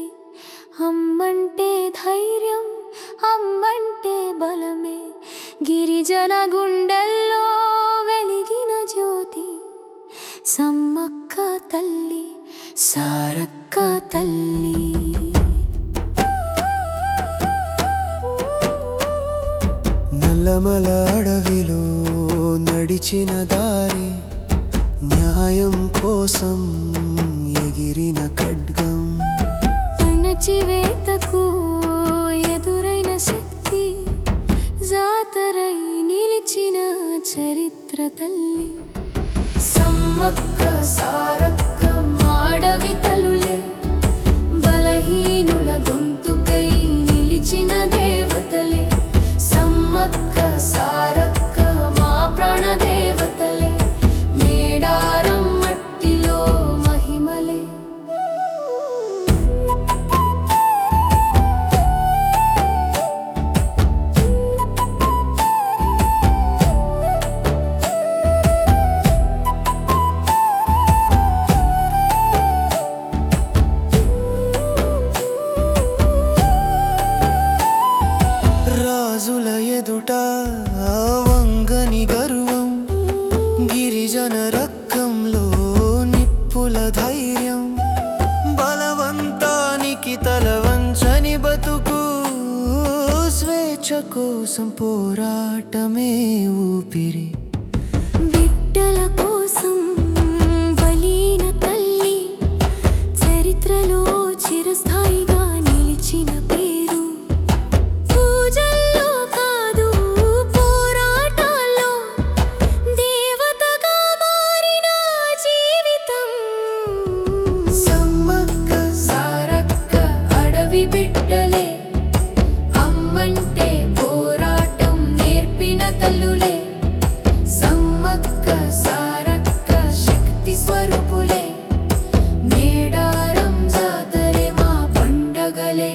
అమ్మంటే ధైర్యం అమ్మంటే బలమే గిరిజన గుండెల్లో వెలిగిన జ్యోతి సమ్మక్క తల్లి సారక్క తల్లి నల్లమల అడవిలో నడిచిన దారి న్యాయం కోసం ఎగిరిన ఖడ్గం అణచివేతకు ఎదురైన శక్తి జాతరై నిలిచిన చరిత్ర తల్లి సమ్మక్క సారక్క మాడవి తలులే బలహీనుల గొంతుకై నిలిచిన దేవతలే సమ్మక్క సారక్క మా ప్రాణ దేవతలే మేడారం మట్టిలో మహిమలే రాజుల ఎదుట వంగని గర్వం గిరిజన రక్తంలో నిప్పుల ధైర్యం బలవంతానికి తల వంచని బతుకు స్వేచ్ఛ కోసం పోరాటమే ఊపిరి బిడ్డల కోసం బలీన తల్లి చరిత్రలో చిరస్థాయిగా నిలిచిన పేరు పూజల్లో కాదు పోరాటాల్లో దేవతగా మారిన జీవితం సమ్మక్క సారక్క అడవి బిడ్డలే అమ్మంటే పోరాటం నేర్పిన తల్లులే సమ్మక్క సారక్క శక్తి స్వరూపులే మేడారం జాతరే మా పండగలే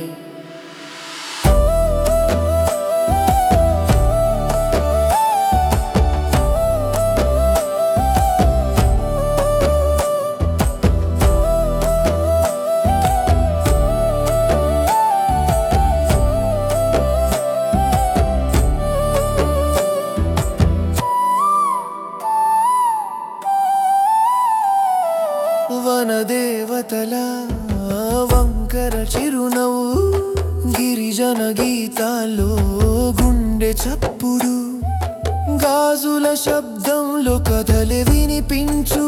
వనదేవతల వంకర చిరునవ్వు గిరిజన గీతాల్లో గుండె చప్పుడు గాజుల శబ్దంలో కథలు వినిపించు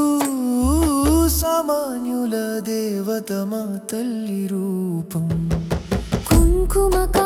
సామాన్యుల దేవత మా తల్లి రూపం కుంకుమ